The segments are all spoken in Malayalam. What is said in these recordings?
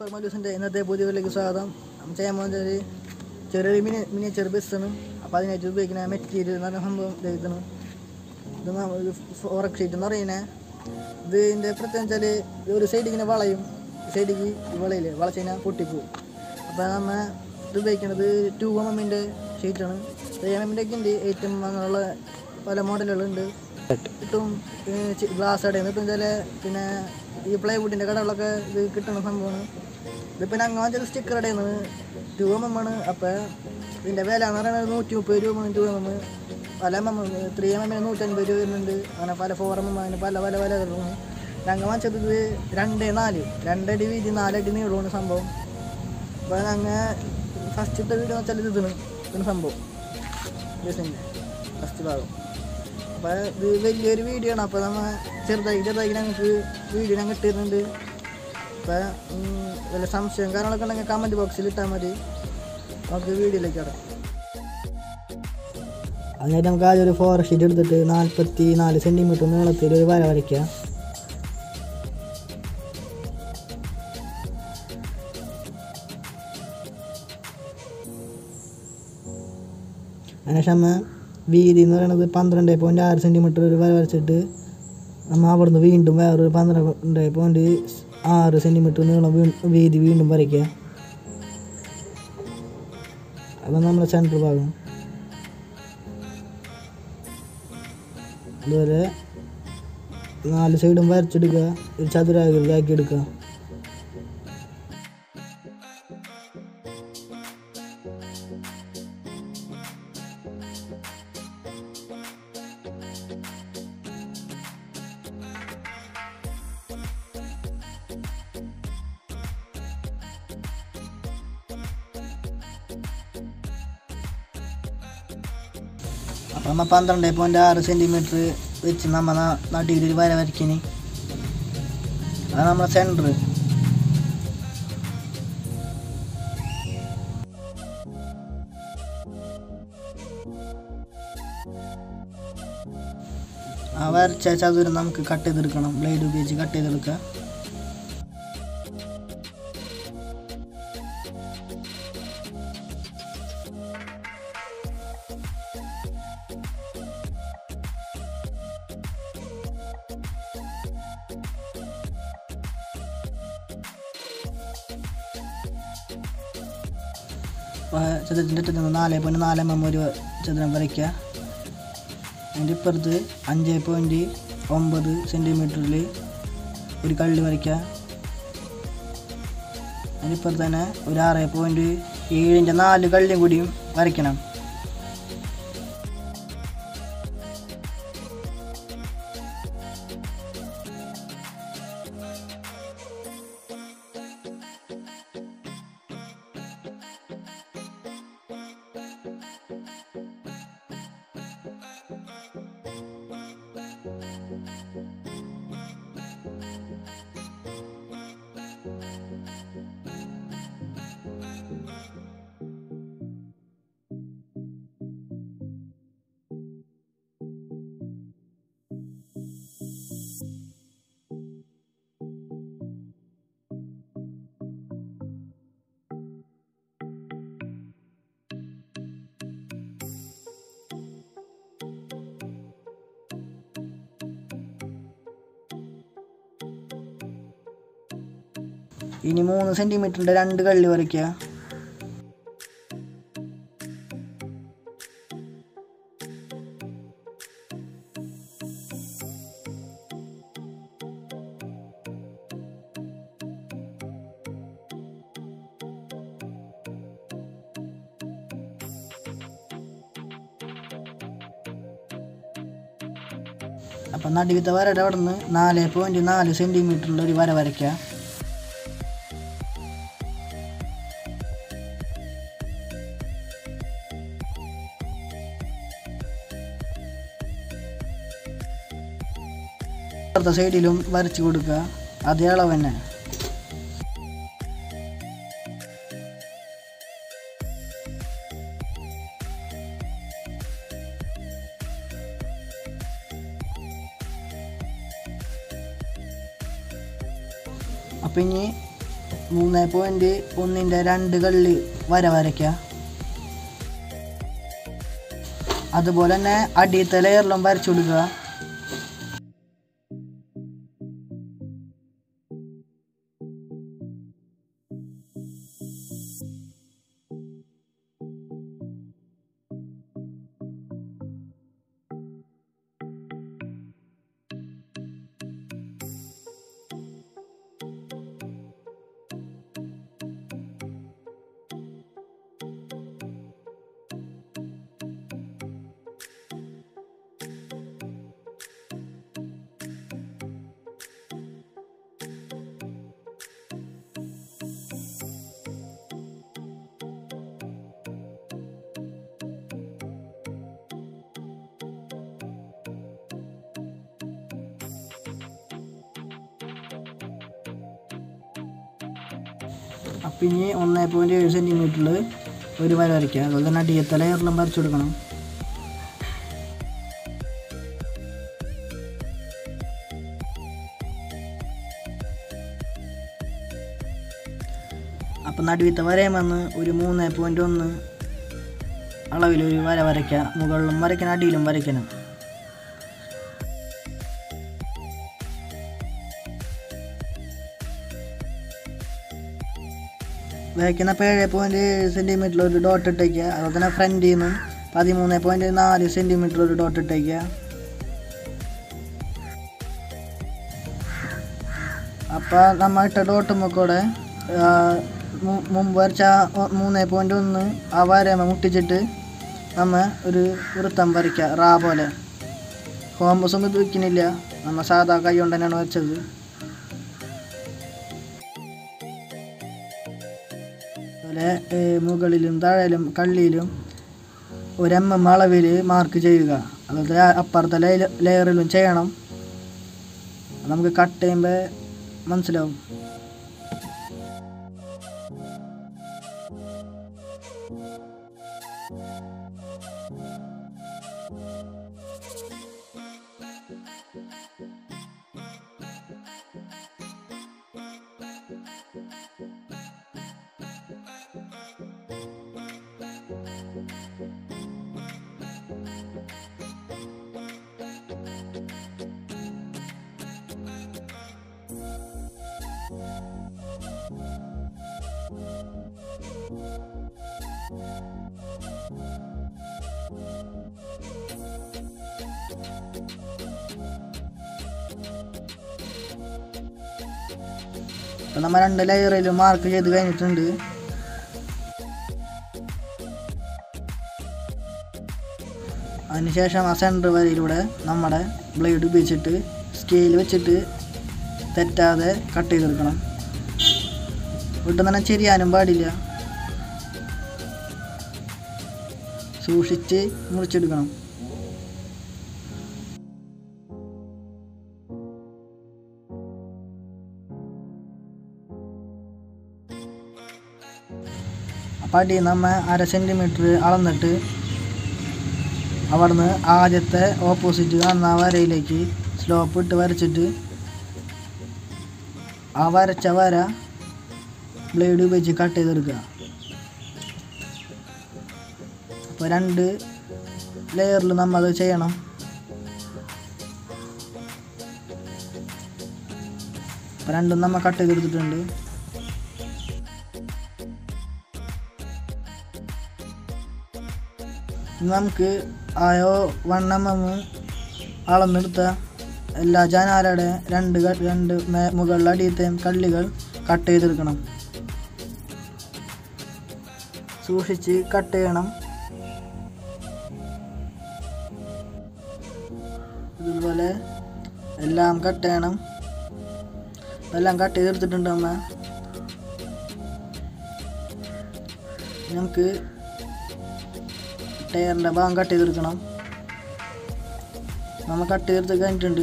നമസ്കാരം മലൂസിൻ്റെ ഇന്നത്തെ പുതിയ വീട്ടിലേക്ക് സ്വാഗതം നമ്മൾ ചെയ്യാൻ പോകുന്നത് ഒരു ചെറിയൊരു മിനി മിനിയേച്ചർ ബസ്സാണ് അപ്പോൾ അതിനായിട്ട് ഉപയോഗിക്കുന്ന മെറ്റീരിയൽ എന്ന് പറഞ്ഞ സംഭവം ഇതാണ് ഇത് ഫോറക് ഷീറ്റ് എന്ന് പറയുന്നത് ഇതിൻ്റെ പ്രത്യേകം വെച്ചാൽ ഒരു സൈഡിൽ ഇങ്ങനെ വളയും സൈഡിക്ക് വളയില്ലേ വളച്ച് കഴിഞ്ഞാൽ പൊട്ടിപ്പോവും അപ്പോൾ നമ്മൾ ഇത് ഉപയോഗിക്കുന്നത് ടു എം എമ്മിൻ്റെ ഷീറ്റാണ് ത്രീ എം എമ്മിൻ്റെ ഒക്കെ ഉണ്ട് എയ്റ്റ് എം അങ്ങനെയുള്ള പല മോഡലുകളുണ്ട് കിട്ടും ഗ്ലാസ് കടയിൽ നിന്ന് കിട്ടും ചില പിന്നെ ഈ പ്ലൈവുഡിൻ്റെ കടകളിലൊക്കെ ഇത് കിട്ടുന്ന സംഭവമാണ് ഇതിപ്പോൾ ഞങ്ങൾ വാങ്ങിച്ചത് സ്റ്റിക്കർ കടയിൽ നിന്ന് ടു എം എം ആണ് അപ്പോൾ ഇതിൻ്റെ വില എന്ന് പറയുന്നത് നൂറ്റി മുപ്പത് രൂപ ടു എം എം പല എം എം ത്രീ എം എമ്മിന് നൂറ്റൻപത് രൂപ വരുന്നുണ്ട് അങ്ങനെ പല ഫോർ എം എം അങ്ങനെ പല പല പല ഇതാണ് ഞങ്ങൾ വാങ്ങിച്ചത് ഇത് രണ്ട് നാല് രണ്ടടി വീതി നാലടി നീളമാണ് സംഭവം അപ്പോൾ ഞങ്ങൾ ഫസ്റ്റത്തെ വീഡിയോ എന്ന് വെച്ചാൽ ഇത് ഇതാണ് ഇതാണ് സംഭവം ബസ്സിൻ്റെ ഫസ്റ്റ് ഭാഗം അപ്പോൾ ഇത് വലിയൊരു വീഡിയോ ആണ് അപ്പോൾ നമ്മൾ ചെറുതായി ചെറുതായി ഞങ്ങൾക്ക് വീഡിയോ ഞങ്ങൾ ഇട്ടിരുന്നുണ്ട് അപ്പോൾ വല്ല സംശയം കാര്യങ്ങളൊക്കെ ഉണ്ടെങ്കിൽ കമൻറ്റ് ബോക്സിൽ ഇട്ടാൽ മതി നമുക്ക് വീഡിയോയിലേക്ക് കിടക്കാം അതിനായിട്ട് നമുക്ക് ആദ്യം ഒരു ഫോർ ഷീറ്റ് എടുത്തിട്ട് നാൽപ്പത്തി നാല് സെൻറ്റിമീറ്റർ നീളത്തിൽ ഒരു വര വരയ്ക്കുക അതിനുശേഷം നമ്മൾ വീതി എന്ന് പറയുന്നത് പന്ത്രണ്ട് പോയിൻറ്റ് ആറ് സെൻറ്റിമീറ്റർ ഒരു വര വരച്ചിട്ട് നമ്മൾ അവിടുന്ന് വീണ്ടും വേറൊരു പന്ത്രണ്ട് പോയിൻറ്റ് ആറ് സെൻറ്റിമീറ്റർ നീളം വീ- വീതി വീണ്ടും വരയ്ക്കുക അപ്പം നമ്മുടെ സെൻറ്റർ ഭാഗം അതുപോലെ നാല് സൈഡും വരച്ചെടുക്കുക ഒരു ചതുരാകൃതിയാക്കി എടുക്കുക അപ്പം നമ്മൾ പന്ത്രണ്ട് പോയിൻറ്റ് ആറ് സെൻറ്റിമീറ്റർ വെച്ച് നമ്മൾ നടുവിൽ ഒരു വര വരയ്ക്കിന് അതാണ് നമ്മുടെ സെൻറ്റർ ആ വരച്ച ചതുരം നമുക്ക് കട്ട് ചെയ്തെടുക്കണം ബ്ലേഡ് ഉപയോഗിച്ച് കട്ട് ചെയ്തെടുക്കുക ചതുരത്തിൻ്റെ അറ്റത്ത് നിന്ന് നാല് പോയിൻറ്റ് നാല് എം എം ഒരു ചതുരം വരയ്ക്കുക അതിൻ്റെ ഇപ്പുറത്ത് അഞ്ച് പോയിൻറ്റ് ഒമ്പത് സെൻറ്റിമീറ്ററിൽ ഒരു കള്ളി വരയ്ക്കുക അതിൻ്റെ ഇപ്പുറത്ത് തന്നെ ഒരു ആറ് പോയിൻറ്റ് ഏഴിൻ്റെ നാല് കള്ളിയും കൂടിയും വരയ്ക്കണം ഇനി മൂന്ന് സെൻറ്റിമീറ്ററിൻ്റെ രണ്ട് കള്ളി വരയ്ക്കുക അപ്പം നടുവിത്തെ വരയുടെ അവിടെ നിന്ന് നാല് പോയിൻറ്റ് നാല് സെൻറ്റിമീറ്ററിൽ ഒരു വര വരയ്ക്കുക അപ്പുറത്തെ സൈഡിലും വരച്ചു കൊടുക്കുക അതേ അളവ് തന്നെ അപ്പം ഇനി മൂന്ന് പോയിൻറ്റ് ഒന്നിൻ്റെ രണ്ട് കള്ളി വര വരയ്ക്കുക അതുപോലെ തന്നെ അടിയത്തെ ലെയറിലും വരച്ചു കൊടുക്കുക അപ്പം ഇനി ഒന്ന് പോയിൻറ്റ് ഏഴ് സെൻറ്റിമീറ്ററിൽ ഒരു വര വരയ്ക്കുക അതുപോലെ തന്നെ അടിയത്തെ ലെയറിലും വരച്ചു കൊടുക്കണം അപ്പം നടുവത്തെ വരയും വന്ന് ഒരു മൂന്ന് പോയിൻറ്റ് ഒന്ന് അളവിൽ ഒരു വര വരയ്ക്കുക മുകളിലും വരയ്ക്കണം അടിയിലും വരയ്ക്കണം വരയ്ക്കുന്നപ്പോൾ ഏഴ് പോയിൻറ്റ് ഏഴ് സെൻറ്റിമീറ്ററിൽ ഒരു ഡോട്ട് ഇട്ടേക്കുക അതുപോലെ തന്നെ ഫ്രണ്ടിൽ നിന്നും പതിമൂന്ന് പോയിൻറ്റ് നാല് സെൻറ്റിമീറ്റർ ഒരു ഡോട്ട് ഇട്ടേക്കുക അപ്പോൾ നമ്മൾ ഇട്ട ഡോട്ടുമ്പോൾ കൂടെ ആ, മു- മുമ്പ് വരച്ച ആ മൂന്ന് പോയിൻ്റ് ഒന്ന് ആ വരമ മുട്ടിച്ചിട്ട് നമ്മൾ ഒരു വൃത്തം വരയ്ക്കുക റാ പോലെ ഹോംബസും ഇത് വയ്ക്കുന്നില്ല നമ്മൾ സാധാ കൈ കൊണ്ട് തന്നെയാണ് വരച്ചത് അതുപോലെ ഏ, മുകളിലും താഴെയും കള്ളിയിലും ഒരു എം എം അളവിൽ മാർക്ക് ചെയ്യുക അതുപോലെ അപ്പുറത്തെ ലെയ- ലെയറിലും ചെയ്യണം അത് നമുക്ക് കട്ട് ചെയ്യുമ്പോൾ മനസ്സിലാവും ഇപ്പം നമ്മൾ രണ്ട് ലെയറിലും മാർക്ക് ചെയ്ത് കഴിഞ്ഞിട്ടുണ്ട് അതിനുശേഷം ആ സെൻറ്റർ വരയിലൂടെ നമ്മുടെ ബ്ലേഡ് ഉപയോഗിച്ചിട്ട് സ്കെയിൽ വെച്ചിട്ട് തെറ്റാതെ കട്ട് ചെയ്തെടുക്കണം വീട്ടിൽ തന്നെ ചെരിയാനും പാടില്ല സൂക്ഷിച്ച് മുറിച്ചെടുക്കണം അപ്പം അടി നമ്മ അര സെൻറ്റിമീറ്റർ അളന്നിട്ട് അവിടുന്ന് ആദ്യത്തെ ഓപ്പോസിറ്റ് കാണുന്ന ആ വരയിലേക്ക് സ്ലോപ്പ് ഇട്ട് വരച്ചിട്ട് ആ വരച്ച വര ബ്ലേഡ് ഉപയോഗിച്ച് കട്ട് ചെയ്തെടുക്കുക അപ്പോൾ രണ്ട് ലെയറിൽ നമ്മൾ അത് ചെയ്യണം അപ്പോൾ രണ്ടും നമ്മൾ കട്ട് ചെയ്തെടുത്തിട്ടുണ്ട് ഇനി നമുക്ക് ആയോ വൺ എം എം അളന്നെടുത്ത എല്ലാ ജനാലയുടെ രണ്ട് ക- രണ്ട് മേ- മുകളിൽ അടിയത്തെയും കള്ളികൾ കട്ട് ചെയ്തെടുക്കണം സൂക്ഷിച്ച് കട്ട് ചെയ്യണം ഇതുപോലെ എല്ലാം കട്ട് ചെയ്യണം എല്ലാം കട്ട് ചെയ്തെടുത്തിട്ടുണ്ട് അമ്മ നമുക്ക് ടയറിൻ്റെ ഭാഗം കട്ട് ചെയ്തെടുക്കണം നമ്മൾ കട്ട് ചെയ്തെടുത്ത് കഴിഞ്ഞിട്ടുണ്ട്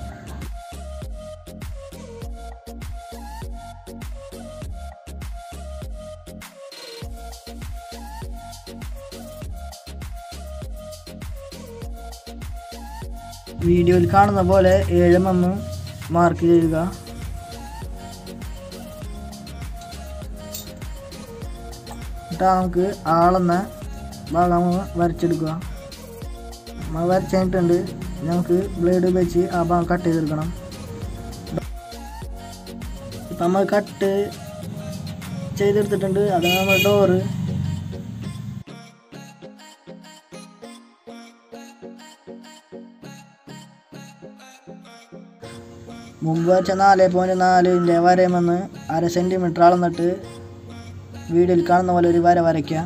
വീഡിയോയിൽ കാണുന്ന പോലെ ഏഴ് എം മാർക്ക് ചെയ്യുക എന്നിട്ട് നമുക്ക് ആളെന്ന ഭാഗം അങ്ങ് വരച്ചെടുക്കുക നമ്മൾ വരച്ച് കഴിഞ്ഞിട്ടുണ്ട് നമുക്ക് ബ്ലേഡ് വെച്ച് ആ ഭാഗം കട്ട് ചെയ്തെടുക്കണം ഇപ്പം നമ്മൾ കട്ട് ചെയ്തെടുത്തിട്ടുണ്ട് അതാണ് നമ്മുടെ ഡോറ് മുമ്പ് വരച്ച നാല് പോയിൻറ്റ് നാലിൻ്റെ വരയുമെന്ന് അര സെൻറ്റിമീറ്റർ അളന്നിട്ട് വീഡിയോയിൽ കാണുന്ന പോലെ ഒരു വര വരയ്ക്കുക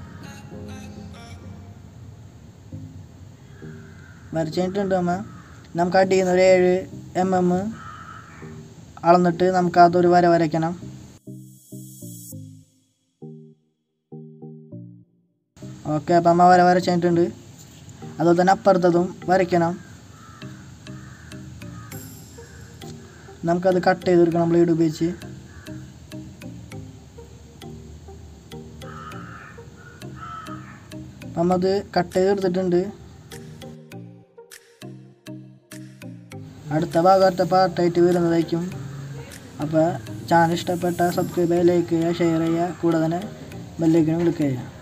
വരച്ച് കഴിഞ്ഞിട്ടുണ്ട് അമ്മ നമുക്ക് അടിയിൽ നിന്ന് ഒരു ഏഴ് എം എം അളന്നിട്ട് നമുക്ക് അതൊരു വര വരയ്ക്കണം ഓക്കെ അപ്പം അമ്മ വര വരച്ച് കഴിഞ്ഞിട്ടുണ്ട് അതുപോലെ തന്നെ അപ്പുറത്തതും വരയ്ക്കണം നമുക്കത് കട്ട് ചെയ്തെടുക്കണം ബ്ലേഡ് ഉപയോഗിച്ച് അപ്പം അത് കട്ട് ചെയ്തെടുത്തിട്ടുണ്ട് അടുത്ത ഭാഗം അടുത്ത പാർട്ടായിട്ട് വരുന്നതായിരിക്കും അപ്പോൾ ചാനൽ ഇഷ്ടപ്പെട്ട സബ്സ്ക്രൈബ് ചെയ്യുക ലൈക്ക് ചെയ്യുക ഷെയർ ചെയ്യുക കൂടെ തന്നെ ബെല്ലൈക്കനും ക്ലിക്ക് ചെയ്യുക